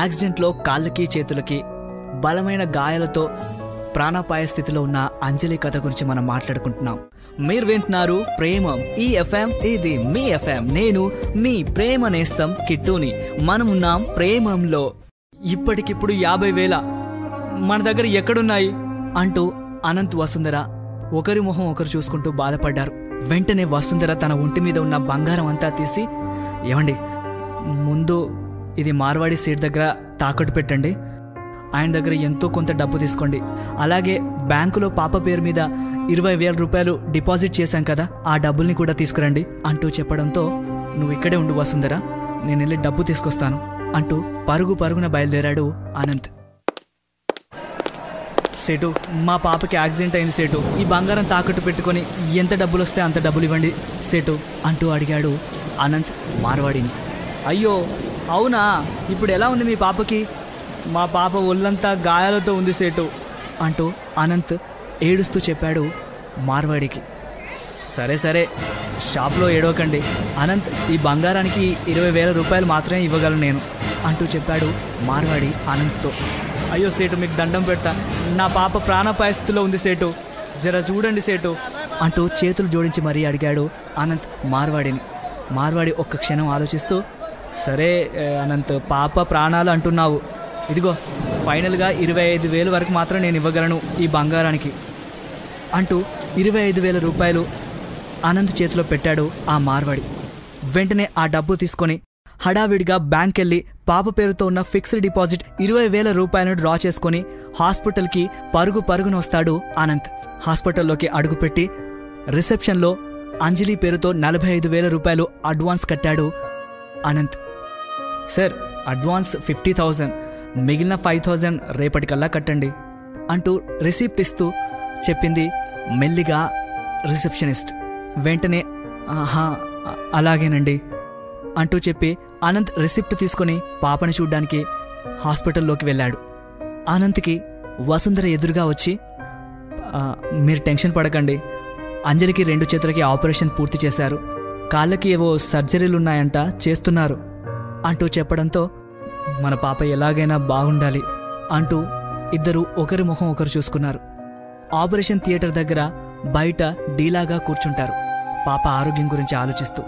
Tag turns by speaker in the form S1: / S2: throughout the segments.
S1: యాక్సిడెంట్లో కాళ్ళకి చేతులకి బలమైన గాయాలతో ప్రాణాపాయ స్థితిలో ఉన్న అంజలి కథ గురించి మనం మాట్లాడుకుంటున్నాం మీరు వింటున్నారు ప్రేమం ఈ ఎఫ్ఎం ఇది మీ ఎఫ్ఎం నేను మీ ప్రేమ నేస్తం కిట్టుని మనమున్నాం ప్రేమంలో ఇప్పటికిప్పుడు యాభై వేల మన దగ్గర ఎక్కడున్నాయి అంటూ అనంత్ వసుంధర ఒకరి మొహం ఒకరు చూసుకుంటూ బాధపడ్డారు వెంటనే వసుంధర తన ఒంటి మీద ఉన్న బంగారం అంతా తీసి ఏమండి ముందు ఇది మార్వాడి సీట్ దగ్గర తాకట్టు పెట్టండి ఆయన దగ్గర ఎంతో కొంత డబ్బు తీసుకోండి అలాగే బ్యాంకులో పాప పేరు మీద ఇరవై వేల రూపాయలు డిపాజిట్ చేశాం కదా ఆ డబ్బుల్ని కూడా తీసుకురండి అంటూ చెప్పడంతో నువ్వు ఇక్కడే ఉండు వసుంధరా నేను వెళ్ళి డబ్బు తీసుకొస్తాను అంటూ పరుగు పరుగున బయలుదేరాడు అనంత్ సేటు మా పాపకి యాక్సిడెంట్ అయింది సేటు ఈ బంగారం తాకట్టు పెట్టుకొని ఎంత డబ్బులు వస్తే అంత డబ్బులు ఇవ్వండి సేటు అంటూ అడిగాడు అనంత్ మార్వాడిని అయ్యో అవునా ఇప్పుడు ఎలా ఉంది మీ పాపకి మా పాప ఒళ్ళంతా గాయాలతో ఉంది సేటు అంటూ అనంత్ ఏడుస్తూ చెప్పాడు మార్వాడికి సరే సరే షాప్లో ఏడవకండి అనంత్ ఈ బంగారానికి ఇరవై వేల రూపాయలు మాత్రమే ఇవ్వగలను నేను అంటూ చెప్పాడు మార్వాడి అనంత్తో అయ్యో సేటు మీకు దండం పెడతా నా పాప ప్రాణాపాయ స్థితిలో ఉంది సేటు జర చూడండి సేటు అంటూ చేతులు జోడించి మరీ అడిగాడు అనంత్ మార్వాడిని మార్వాడి ఒక్క క్షణం ఆలోచిస్తూ సరే ఏ, అనంత్ పాప ప్రాణాలు అంటున్నావు ఇదిగో ఫైనల్గా ఇరవై ఐదు వేలు వరకు మాత్రం నేను ఇవ్వగలను ఈ బంగారానికి అంటూ ఇరవై ఐదు వేల రూపాయలు అనంత్ చేతిలో పెట్టాడు ఆ మార్వాడి వెంటనే ఆ డబ్బు తీసుకొని హడావిడిగా బ్యాంక్ వెళ్ళి పాప పేరుతో ఉన్న ఫిక్స్డ్ డిపాజిట్ ఇరవై వేల రూపాయలను డ్రా చేసుకొని హాస్పిటల్కి పరుగు పరుగున వస్తాడు అనంత్ హాస్పిటల్లోకి అడుగుపెట్టి రిసెప్షన్లో అంజలి పేరుతో నలభై ఐదు వేల రూపాయలు అడ్వాన్స్ కట్టాడు Anant sir advance fifty thousand మిగిలిన ఫైవ్ థౌజండ్ రేపటికల్లా కట్టండి అంటూ రిసిప్ట్ ఇస్తూ చెప్పింది మెల్లిగా రిసెప్షనిస్ట్ వెంటనే ఆహా అ- అలాగేనండి అంటూ చెప్పి అనంత్ రిసిప్ట్ తీసుకొని పాపని చూడ్డానికి హాస్పిటల్లోకి వెళ్ళాడు అనంత్కి వసుంధర ఎదురుగా వచ్చి "ఆ, మీరు టెన్షన్ పడకండి అంజలికి రెండు చేతులకి ఆపరేషన్ పూర్తి చేశారు కాళ్ళకి ఏవో సర్జరీలు ఉన్నాయంట చేస్తున్నారు అంటూ చెప్పడంతో మన పాప ఎలాగైనా బాగుండాలి అంటూ ఇద్దరు ఒకరి ముఖం ఒకరు చూసుకున్నారు ఆపరేషన్ థియేటర్ దగ్గర బయట డీలాగా కూర్చుంటారు పాప ఆరోగ్యం గురించి ఆలోచిస్తూ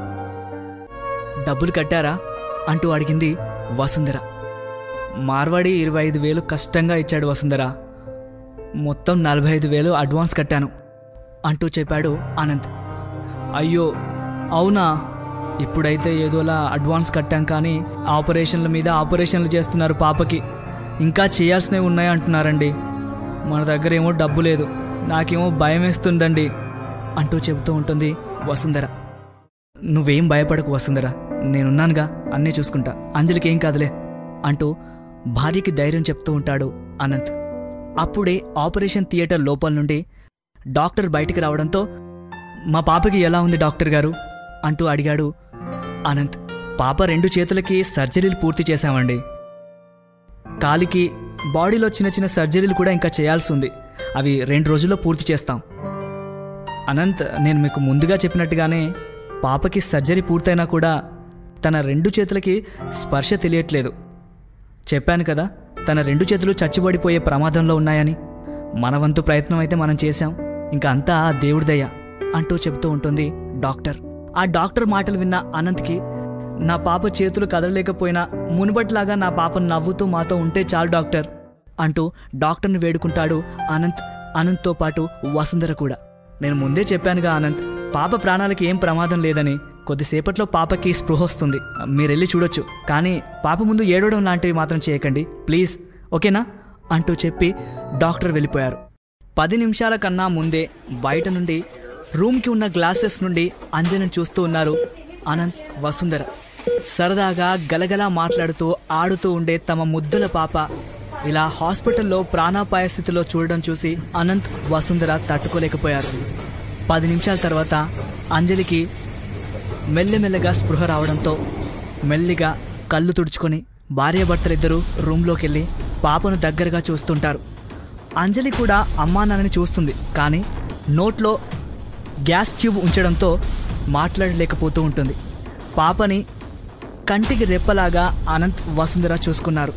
S1: డబ్బులు కట్టారా అంటూ అడిగింది వసుంధర మార్వాడి ఇరవై ఐదు వేలు కష్టంగా ఇచ్చాడు వసుంధర మొత్తం నలభై ఐదు వేలు అడ్వాన్స్ కట్టాను అంటూ చెప్పాడు అనంత్ అయ్యో అవునా ఇప్పుడైతే ఏదోలా అడ్వాన్స్ కట్టాం కానీ ఆపరేషన్ల మీద ఆపరేషన్లు చేస్తున్నారు పాపకి ఇంకా చేయాల్సినవి ఉన్నాయి అంటున్నారండి మన దగ్గర ఏమో డబ్బు లేదు నాకేమో భయం వేస్తుందండి అంటూ చెబుతూ ఉంటుంది వసుంధర నువ్వేం భయపడకు వసుంధర నేనున్నానుగా అన్నీ చూసుకుంటా అంజలికి ఏం కాదులే అంటూ భార్యకి ధైర్యం చెప్తూ ఉంటాడు అనంత్ అప్పుడే ఆపరేషన్ థియేటర్ లోపల నుండి డాక్టర్ బయటికి రావడంతో మా పాపకి ఎలా ఉంది డాక్టర్ గారు అంటూ అడిగాడు అనంత్ పాప రెండు చేతులకి సర్జరీలు పూర్తి చేశామండి కాలికి బాడీలో చిన్న చిన్న సర్జరీలు కూడా ఇంకా చేయాల్సి ఉంది అవి రెండు రోజుల్లో పూర్తి చేస్తాం అనంత్ నేను మీకు ముందుగా చెప్పినట్టుగానే పాపకి సర్జరీ పూర్తయినా కూడా తన రెండు చేతులకి స్పర్శ తెలియట్లేదు చెప్పాను కదా తన రెండు చేతులు చచ్చిబడిపోయే ప్రమాదంలో ఉన్నాయని మన వంతు ప్రయత్నం అయితే మనం చేశాం ఇంకా అంతా ఆ దేవుడి దయ అంటూ చెబుతూ ఉంటుంది డాక్టర్ ఆ డాక్టర్ మాటలు విన్న అనంత్కి నా పాప చేతులు కదలలేకపోయినా మునుపటిలాగా నా పాప నవ్వుతూ మాతో ఉంటే చాలు డాక్టర్ అంటూ డాక్టర్ని వేడుకుంటాడు అనంత్ అనంత్తో పాటు వసుంధర కూడా నేను ముందే చెప్పానుగా అనంత్ పాప ప్రాణాలకి ఏం ప్రమాదం లేదని కొద్దిసేపట్లో పాపకి స్పృహ వస్తుంది మీరెళ్ళి చూడొచ్చు కానీ పాప ముందు ఏడవడం లాంటివి మాత్రం చేయకండి ప్లీజ్ ఓకేనా అంటూ చెప్పి డాక్టర్ వెళ్ళిపోయారు పది నిమిషాల కన్నా ముందే బయట నుండి రూమ్కి ఉన్న గ్లాసెస్ నుండి అంజలిని చూస్తూ ఉన్నారు అనంత్ వసుంధర సరదాగా గలగలా మాట్లాడుతూ ఆడుతూ ఉండే తమ ముద్దుల పాప ఇలా హాస్పిటల్లో ప్రాణాపాయ స్థితిలో చూడడం చూసి అనంత్ వసుంధర తట్టుకోలేకపోయారు పది నిమిషాల తర్వాత అంజలికి మెల్లమెల్లగా స్పృహ రావడంతో మెల్లిగా కళ్ళు తుడుచుకొని భార్యాభర్తలిద్దరూ రూమ్లోకి వెళ్ళి పాపను దగ్గరగా చూస్తుంటారు అంజలి కూడా అమ్మా నాన్నని చూస్తుంది కానీ నోట్లో గ్యాస్ ట్యూబ్ ఉంచడంతో మాట్లాడలేకపోతూ ఉంటుంది పాపని కంటికి రెప్పలాగా అనంత్ వసుంధర చూసుకున్నారు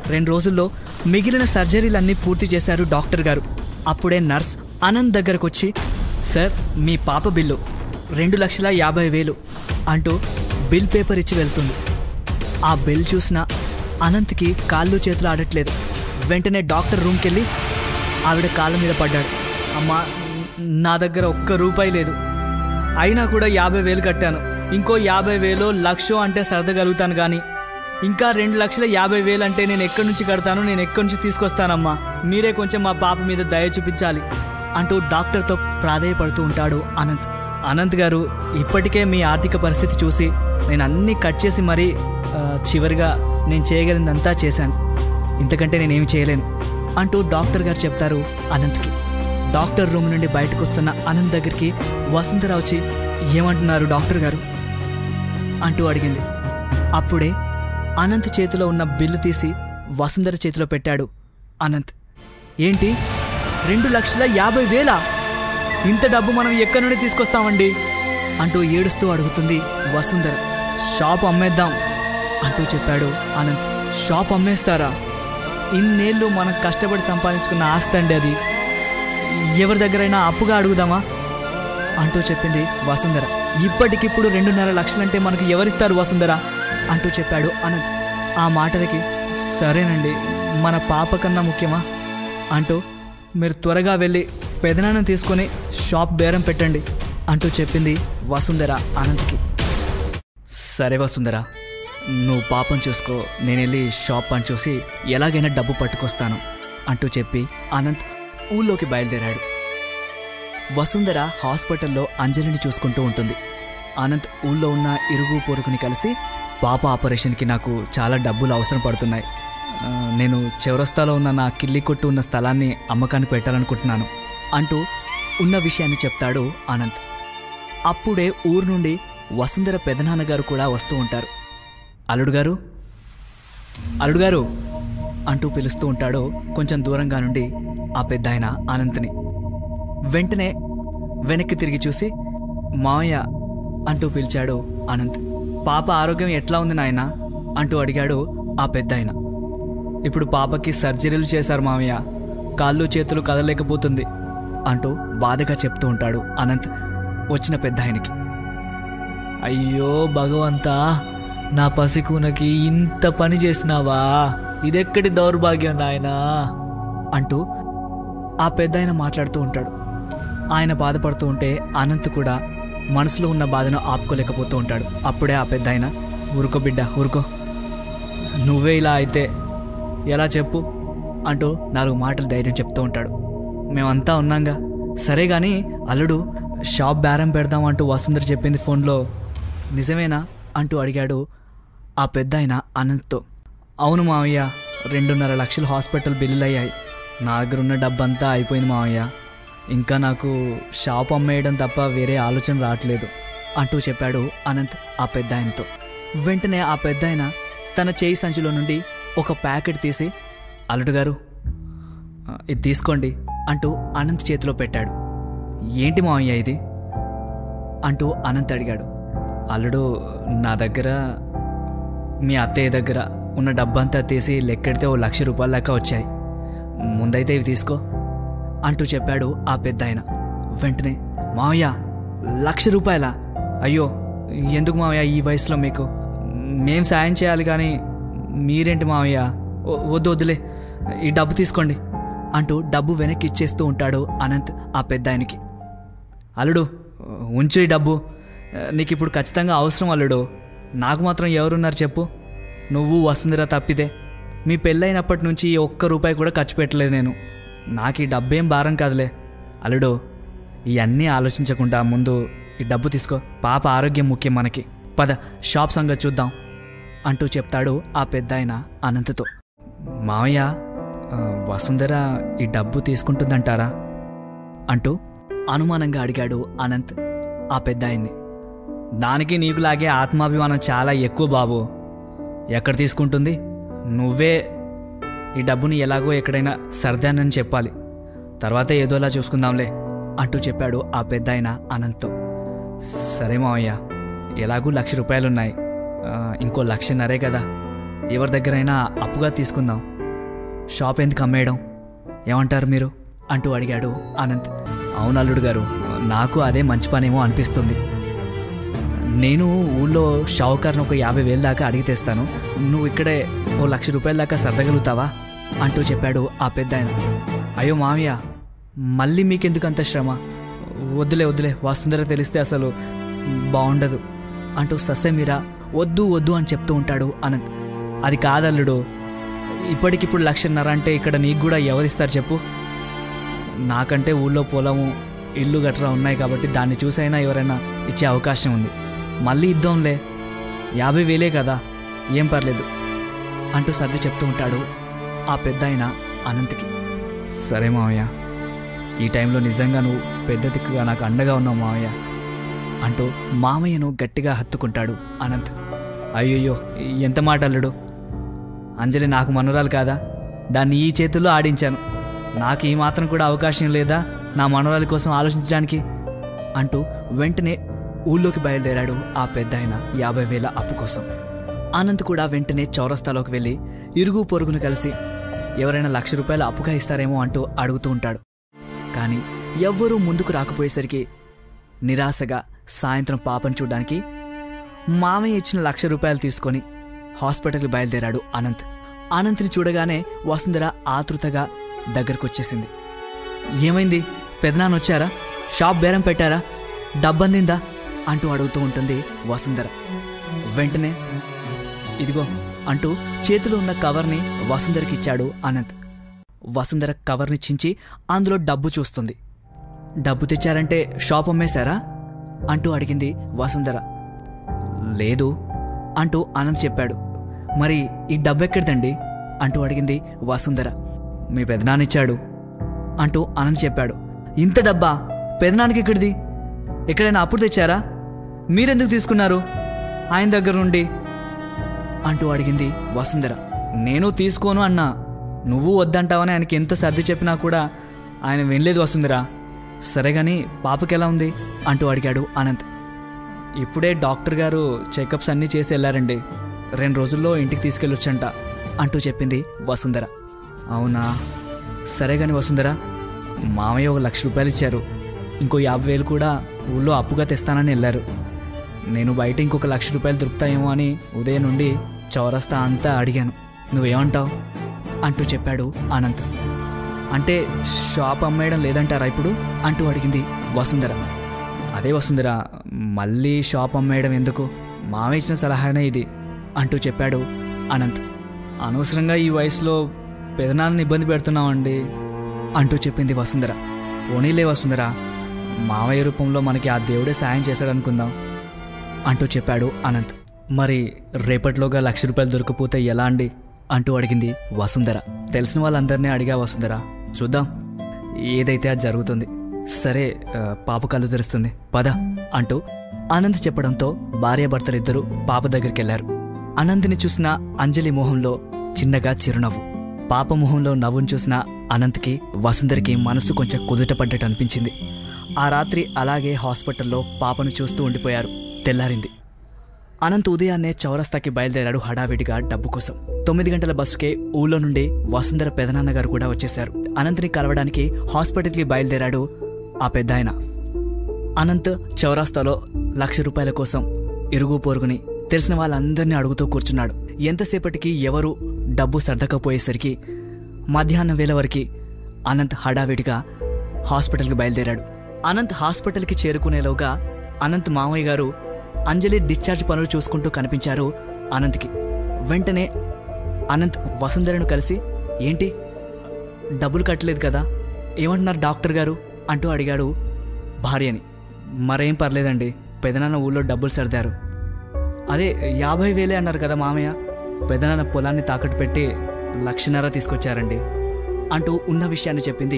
S1: రెండు రోజుల్లో మిగిలిన సర్జరీలన్నీ పూర్తి చేశారు డాక్టర్ గారు అప్పుడే నర్స్ అనంత్ దగ్గరకు వచ్చి సార్ మీ పాప బిల్లు రెండు లక్షల యాభై వేలు అంటూ బిల్ పేపర్ ఇచ్చి వెళ్తుంది ఆ బిల్ చూసిన అనంత్కి కాళ్ళు చేతులు ఆడట్లేదు వెంటనే డాక్టర్ రూమ్కి వెళ్ళి ఆవిడ కాళ్ళ మీద పడ్డాడు అమ్మా నా దగ్గర ఒక్క రూపాయి లేదు అయినా కూడా యాభై వేలు కట్టాను ఇంకో యాభై వేలు లక్షో అంటే సర్దగలుగుతాను కానీ ఇంకా రెండు లక్షల యాభై వేలు అంటే నేను ఎక్కడి నుంచి కడతాను నేను ఎక్కడి నుంచి తీసుకొస్తానమ్మా మీరే కొంచెం మా పాప మీద దయ చూపించాలి అంటూ డాక్టర్తో ప్రాధేయపడుతూ ఉంటాడు అనంత్ అనంత్ గారు ఇప్పటికే మీ ఆర్థిక పరిస్థితి చూసి నేను అన్నీ కట్ చేసి మరీ ఆ, చివరిగా నేను చేయగలిగిందంతా చేశాను ఇంతకంటే నేనేమి చేయలేను అంటూ డాక్టర్ గారు చెప్తారు అనంత్కి డాక్టర్ రూమ్ నుండి బయటకు వస్తున్న అనంత్ దగ్గరికి వసుంధర వచ్చి ఏమంటున్నారు డాక్టర్ గారు అంటూ అడిగింది అప్పుడే అనంత్ చేతిలో ఉన్న బిల్లు తీసి వసుంధర చేతిలో పెట్టాడు అనంత్ ఏంటి రెండు లక్షల యాభై వేల ఇంత డబ్బు మనం ఎక్కడి నుండి తీసుకొస్తామండి అంటూ ఏడుస్తూ అడుగుతుంది వసుంధర షాప్ అమ్మేద్దాం అంటూ చెప్పాడు అనంత్ షాప్ అమ్మేస్తారా ఇన్నేళ్ళు మనం కష్టపడి సంపాదించుకున్న ఆస్తి అండి అది ఎవరి దగ్గరైనా అప్పుగా అడుగుదామా అంటూ చెప్పింది వసుంధర ఇప్పటికిప్పుడు రెండున్నర లక్షలంటే మనకు ఎవరిస్తారు వసుంధర అంటూ చెప్పాడు అనంత్ ఆ మాటలకి సరేనండి మన పాప కన్నా ముఖ్యమా అంటూ మీరు త్వరగా వెళ్ళి పెదనాన్న తీసుకొని షాప్ బేరం పెట్టండి అంటూ చెప్పింది వసుంధర అనంత్కి సరే వసుంధర నువ్వు పాపం చూసుకో నేను వెళ్ళి షాప్ పని చూసి ఎలాగైనా డబ్బు పట్టుకొస్తాను అంటూ చెప్పి అనంత్ ఊళ్ళోకి బయలుదేరాడు వసుంధర హాస్పిటల్లో అంజలిని చూసుకుంటూ ఉంటుంది అనంత్ ఊళ్ళో ఉన్న ఇరుగు పొరుగుని కలిసి పాప ఆపరేషన్కి నాకు చాలా డబ్బులు అవసరం పడుతున్నాయి ఆ, నేను చౌరస్తాలో ఉన్న నా కిల్లి కొట్టు ఉన్న స్థలాన్ని అమ్మకానికి పెట్టాలనుకుంటున్నాను అంటూ ఉన్న విషయాన్ని చెప్తాడు అనంత్ అప్పుడే ఊరు నుండి వసుంధర పెదనాన్నగారు కూడా వస్తూ ఉంటారు అల్లుడు గారు అల్లుడు గారు అంటూ పిలుస్తూ ఉంటాడు కొంచెం దూరంగా నుండి ఆ పెద్ద ఆయన అనంత్ని వెంటనే వెనక్కి తిరిగి చూసి మావయ్య అంటూ పిలిచాడు అనంత్ పాప ఆరోగ్యం ఎట్లా ఉంది నాయనా అంటూ అడిగాడు ఆ పెద్ద ఆయన ఇప్పుడు పాపకి సర్జరీలు చేశారు మావయ్య కాళ్ళు చేతులు కదలేకపోతుంది అంటూ బాధగా చెప్తూ ఉంటాడు అనంత్ వచ్చిన పెద్ద ఆయనకి అయ్యో భగవంతా నా పసికూనకి ఇంత పని చేసినావా ఇదెక్కడి దౌర్భాగ్యం నాయనా అంటూ ఆ పెద్ద ఆయన మాట్లాడుతూ ఉంటాడు ఆయన బాధపడుతూ ఉంటే అనంత్ కూడా మనసులో ఉన్న బాధను ఆపుకోలేకపోతూ ఉంటాడు అప్పుడే ఆ పెద్ద ఆయన ఊరుకో బిడ్డ ఊరుకో నువ్వే ఇలా అయితే ఎలా చెప్పు అంటూ నాలుగు మాటలు ధైర్యం చెప్తూ ఉంటాడు మేమంతా ఉన్నాంగా సరే గాని అల్లుడు షాప్ బేరం పెడదాం అంటూ వసుంధర చెప్పింది ఫోన్లో నిజమేనా అంటూ అడిగాడు ఆ పెద్ద ఆయన అనంత్తో అవును మావయ్య రెండున్నర లక్షలు హాస్పిటల్ బిల్లులు అయ్యాయి నా దగ్గర ఉన్న డబ్బంతా అయిపోయింది మావయ్య ఇంకా నాకు షాప్ అమ్మేయడం తప్ప వేరే ఆలోచన రావట్లేదు అంటూ చెప్పాడు అనంత్ ఆ పెద్ద ఆయనతో వెంటనే ఆ పెద్ద ఆయన తన చేయి సంచిలో నుండి ఒక ప్యాకెట్ తీసి అల్లుడు గారు "ఆ, ఇది తీసుకోండి అంటూ అనంత్ చేతిలో పెట్టాడు ఏంటి మావయ్య ఇది అంటూ అనంత్ అడిగాడు అల్లుడు నా దగ్గర మీ అత్తయ్య దగ్గర ఉన్న డబ్బంతా తీసి లెక్కెడితే ఓ లక్ష రూపాయల లెక్క వచ్చాయి ముందైతే ఇవి తీసుకో అంటూ చెప్పాడు ఆ పెద్ద ఆయన వెంటనే మావయ్య లక్ష రూపాయల అయ్యో ఎందుకు మావయ్య ఈ వయసులో మీకు మేం సాయం చేయాలి కానీ మీరేంటి మావయ్య "వ- వద్దు వద్దులే ఈ డబ్బు తీసుకోండి అంటూ డబ్బు వెనక్కి ఇచ్చేస్తూ ఉంటాడు అనంత్ ఆ పెద్ద ఆయనకి అల్లుడు ఉంచు ఈ డబ్బు నీకు ఇప్పుడు ఖచ్చితంగా అవసరం అల్లుడు నాకు మాత్రం ఎవరున్నారు చెప్పు నువ్వు వసుంధర తప్పితే మీ పెళ్ళైనప్పటి నుంచి ఈ ఒక్క రూపాయి కూడా ఖర్చు పెట్టలేదు నేను నాకు ఈ డబ్బేం భారం కాదులే అల్లుడు ఇవన్నీ ఆలోచించకుండా ముందు ఈ డబ్బు తీసుకో పాప ఆరోగ్యం ముఖ్యం మనకి పద షాప్ సంగతి చూద్దాం అంటూ చెప్తాడు ఆ పెద్ద ఆయన అనంతతో మావయ్య ఆ, వసుంధర ఈ డబ్బు తీసుకుంటుందంటారా అంటూ అనుమానంగా అడిగాడు అనంత్ ఆ పెద్ద ఆయన్ని దానికి నీకులాగే ఆత్మాభిమానం చాలా ఎక్కువ బాబు ఎక్కడ తీసుకుంటుంది నువ్వే ఈ డబ్బుని ఎలాగో ఎక్కడైనా సర్దానని చెప్పాలి తర్వాత ఏదోలా చూసుకుందాంలే అంటూ చెప్పాడు ఆ పెద్ద ఆయన అనంత్తో సరే మావయ్య ఎలాగూ లక్ష రూపాయలున్నాయి ఆ, ఇంకో లక్షన్నరే కదా ఎవరి దగ్గరైనా అప్పుగా తీసుకుందాం షాప్ ఎందుకు అమ్మేయడం ఏమంటారు మీరు అంటూ అడిగాడు అనంత్ అవును అల్లుడు గారు నాకు అదే మంచి పనేమో అనిపిస్తుంది నేను ఊళ్ళో షావుకార్ని ఒక యాభై వేలు దాకా అడిగి తెస్తాను నువ్వు ఇక్కడే ఓ లక్ష రూపాయల దాకా సర్దగలుగుతావా అంటూ చెప్పాడు ఆ పెద్ద ఆయన అయ్యో మామయ్య మళ్ళీ మీకెందుకు అంత శ్రమ వద్దులే వద్దులే వస్తుందరో తెలిస్తే అసలు బాగుండదు అంటూ సస్యమీరా వద్దు వద్దు అని చెప్తూ ఉంటాడు అనంత్ అది కాదల్లుడు ఇప్పటికిప్పుడు లక్షన్నర అంటే ఇక్కడ నీకు కూడా ఎవరిస్తారు చెప్పు నాకంటే ఊళ్ళో పొలము ఇల్లు గట్రా ఉన్నాయి కాబట్టి దాన్ని చూసైనా ఎవరైనా ఇచ్చే అవకాశం ఉంది మళ్ళీ ఇద్దాంలే యాభై వేలే కదా ఏం పర్లేదు అంటూ సర్ది చెప్తూ ఉంటాడు ఆ పెద్ద ఆయన అనంత్కి సరే మావయ్య ఈ టైంలో నిజంగా నువ్వు పెద్ద దిక్కుగా నాకు అండగా ఉన్నావు మావయ్య అంటూ మామయ్యను గట్టిగా హత్తుకుంటాడు అనంత్ అయ్యయ్యో ఎంత మాట అల్లుడు అంజలి నాకు మనురాలు కాదా దాన్ని ఈ చేతుల్లో ఆడించాను నాకు ఈ మాత్రం కూడా అవకాశం లేదా నా మనవరాలి కోసం ఆలోచించడానికి అంటూ వెంటనే ఊళ్ళోకి బయలుదేరాడు ఆ పెద్ద ఆయన యాభై వేల అప్పు కోసం అనంత్ కూడా వెంటనే చౌరస్తాలోకి వెళ్ళి ఇరుగు పొరుగును కలిసి ఎవరైనా లక్ష రూపాయల అప్పుగా ఇస్తారేమో అంటూ అడుగుతూ ఉంటాడు కానీ ఎవ్వరూ ముందుకు రాకపోయేసరికి నిరాశగా సాయంత్రం పాపను చూడ్డానికి మామయ్య ఇచ్చిన లక్ష రూపాయలు తీసుకొని హాస్పిటల్కి బయలుదేరాడు అనంత్ అనంత్ని చూడగానే వసుంధర ఆతృతగా దగ్గరకొచ్చేసింది ఏమైంది పెదనాన్న వచ్చారా షాప్ బేరం పెట్టారా డబ్బందిందా అంటూ అడుగుతూ ఉంటుంది వసుంధర వెంటనే ఇదిగో అంటూ చేతిలో ఉన్న కవర్ని వసుంధరకిచ్చాడు అనంత్ వసుంధర కవర్ని చించి అందులో డబ్బు చూస్తుంది డబ్బు తెచ్చారంటే షాప్ అమ్మేశారా అంటూ అడిగింది వసుంధర లేదు అంటూ అనంత్ చెప్పాడు మరి ఈ డబ్బు ఎక్కడిదండి అంటూ అడిగింది వసుంధర మీ పెదనాన్నిచ్చాడు అంటూ అనంత్ చెప్పాడు ఇంత డబ్బా పెదనానికి ఎక్కడిది ఎక్కడైనా అప్పుడు తెచ్చారా మీరెందుకు తీసుకున్నారు ఆయన దగ్గర నుండి అంటూ అడిగింది వసుంధర నేను తీసుకోను అన్నా నువ్వు వద్దంటావని ఆయనకి ఎంత సర్ది చెప్పినా కూడా ఆయన వినలేదు వసుంధర సరే గాని పాపకి ఎలా ఉంది అంటూ అడిగాడు అనంత్ ఇప్పుడే డాక్టర్ గారు చెకప్స్ అన్నీ చేసి వెళ్ళారండి రెండు రోజుల్లో ఇంటికి తీసుకెళ్ళొచ్చంట అంటూ చెప్పింది వసుంధర అవునా సరే గాని వసుంధర మామయ్య ఒక లక్ష రూపాయలు ఇచ్చారు ఇంకో యాభై వేలు కూడా ఊళ్ళో అప్పుగా తెస్తానని వెళ్ళారు నేను బయట ఇంకొక లక్ష రూపాయలు దొరుకుతాయేమో అని ఉదయం నుండి చౌరస్తా అంతా అడిగాను నువ్వేమంటావు అంటూ చెప్పాడు అనంత్ అంటే షాప్ అమ్మేయడం లేదంటారా ఇప్పుడు అంటూ అడిగింది వసుంధర అదే వసుంధర మళ్ళీ షాప్ అమ్మేయడం ఎందుకు మామ ఇచ్చిన సలహానే ఇది అంటూ చెప్పాడు అనంత్ అనవసరంగా ఈ వయసులో పెదనాన్నని ఇబ్బంది పెడుతున్నామండి అంటూ చెప్పింది వసుంధర పోనీలే వసుంధర మామయ్య రూపంలో మనకి ఆ దేవుడే సాయం చేశాడు అనుకుందాం అంటూ చెప్పాడు అనంత్ మరి రేపటిలోగా లక్ష రూపాయలు దొరికిపోతే ఎలా అండి అంటూ అడిగింది వసుంధర తెలిసిన వాళ్ళందరినీ అడిగా వసుంధర చూద్దాం ఏదైతే అది జరుగుతుంది సరే ఆ, పాప కళ్ళు తెరుస్తుంది పద అంటూ అనంత్ చెప్పడంతో భార్యాభర్తలిద్దరూ పాప దగ్గరికి వెళ్లారు అనంత్ని చూసిన అంజలి మొహంలో చిన్నగా చిరునవ్వు పాప మొహంలో నవ్వును చూసిన అనంత్కి వసుంధరికి మనసు కొంచెం కుదుటపడ్డట్టు అనిపించింది ఆ రాత్రి అలాగే హాస్పిటల్లో పాపను చూస్తూ ఉండిపోయారు తెల్లారింది అనంత్ ఉదయాన్నే చౌరస్తాకి బయలుదేరాడు హడావిడిగా డబ్బు కోసం తొమ్మిది గంటల బస్సుకే ఊళ్ళో నుండి వసుంధర పెదనాన్న గారు కూడా వచ్చేశారు అనంత్ని కలవడానికి హాస్పిటల్కి బయలుదేరాడు ఆ పెద్దాయన అనంత్ చౌరాస్తాలో లక్ష రూపాయల కోసం ఇరుగు పొరుగుని తెలిసిన వాళ్ళందరినీ అడుగుతూ కూర్చున్నాడు ఎంతసేపటికి ఎవరు డబ్బు సర్దకపోయేసరికి మధ్యాహ్నం వేళ వరకు అనంత్ హడావిడిగా హాస్పిటల్కి బయలుదేరాడు అనంత్ హాస్పిటల్కి చేరుకునేలోగా అనంత్ మామయ్య గారు అంజలి డిశ్చార్జ్ పనులు చూసుకుంటూ కనిపించారు అనంత్కి వెంటనే అనంత్ వసుంధరను కలిసి ఏంటి డబ్బులు కట్టలేదు కదా ఏమంటున్నారు డాక్టర్ గారు అంటూ అడిగాడు భార్యని మరేం పర్లేదండి పెదనాన్న ఊళ్ళో డబ్బులు సర్దారు అదే యాభై వేలే అన్నారు కదా మామయ్య పెదనాన్న పొలాన్ని తాకట్టు పెట్టి లక్షన్నర తీసుకొచ్చారండి అంటూ ఉన్న విషయాన్ని చెప్పింది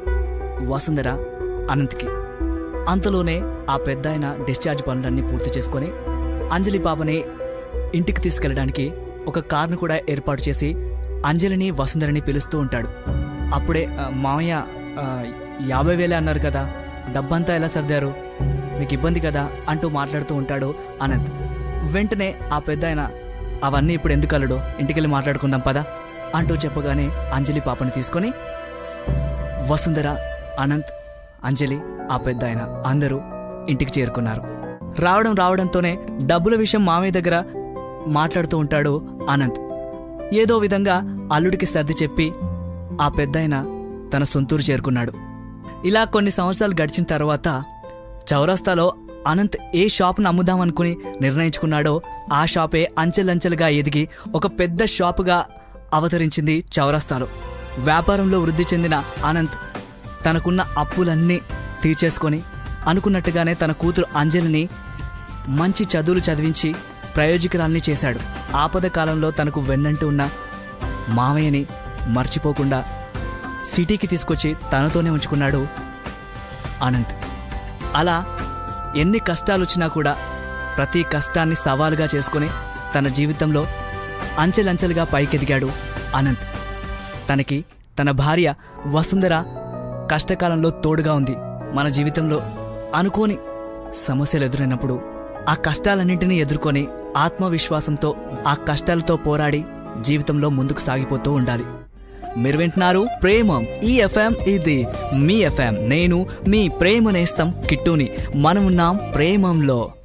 S1: వసుంధర అనంత్కి అంతలోనే ఆ పెద్ద ఆయన డిశ్చార్జ్ పనులన్నీ పూర్తి చేసుకొని అంజలి పాపని ఇంటికి తీసుకెళ్ళడానికి ఒక కార్ను కూడా ఏర్పాటు చేసి అంజలిని వసుంధరని పిలుస్తూ ఉంటాడు అప్పుడే "ఆ, మామయ్య ఆ, యాభై వేలే అన్నారు కదా డబ్బంతా ఎలా సర్దారు మీకు ఇబ్బంది కదా అంటూ మాట్లాడుతూ ఉంటాడు అనంత్ వెంటనే ఆ పెద్ద ఆయన అవన్నీ ఇప్పుడు ఎందుకు అల్లుడు ఇంటికెళ్ళి మాట్లాడుకుందాం పదా అంటూ చెప్పగానే అంజలి పాపని తీసుకొని వసుంధర అనంత్ అంజలి ఆ పెద్ద ఆయన అందరూ ఇంటికి చేరుకున్నారు రావడం రావడంతోనే డబ్బుల విషయం మామయ్య దగ్గర మాట్లాడుతూ ఉంటాడు అనంత్ ఏదో విధంగా అల్లుడికి సర్ది చెప్పి ఆ పెద్దాయన తన సొంతూరు చేరుకున్నాడు ఇలా కొన్ని సంవత్సరాలు గడిచిన తర్వాత చౌరస్తాలో అనంత్ ఏ షాప్ను అమ్ముదామనుకుని నిర్ణయించుకున్నాడో ఆ షాపే అంచెలంచెలుగా ఎదిగి ఒక పెద్ద షాపుగా అవతరించింది చౌరస్తాలో వ్యాపారంలో వృద్ధి చెందిన అనంత్ తనకున్న అప్పులన్నీ తీర్చేసుకొని అనుకున్నట్టుగానే తన కూతురు అంజలిని మంచి చదువులు చదివించి ప్రయోజకురాల్ని చేశాడు ఆపద కాలంలో తనకు వెన్నంటూ ఉన్న మావయ్యని మర్చిపోకుండా సిటీకి తీసుకొచ్చి తనతోనే ఉంచుకున్నాడు అనంత్ అలా ఎన్ని కష్టాలు వచ్చినా కూడా ప్రతి కష్టాన్ని సవాలుగా చేసుకొని తన జీవితంలో అంచెలంచెలుగా పైకెదిగాడు అనంత్ తనకి తన భార్య వసుంధర కష్టకాలంలో తోడుగా ఉంది మన జీవితంలో అనుకోని సమస్యలు ఎదురైనప్పుడు ఆ కష్టాలన్నింటినీ ఎదుర్కొని ఆత్మవిశ్వాసంతో ఆ కష్టాలతో పోరాడి జీవితంలో ముందుకు సాగిపోతూ ఉండాలి మీరు వింటున్నారు ప్రేమం ఈ ఎఫ్ఎం ఇది మీ ఎఫ్ఎం నేను మీ ప్రేమ నేస్తం కిట్టుని మనమున్నాం ప్రేమంలో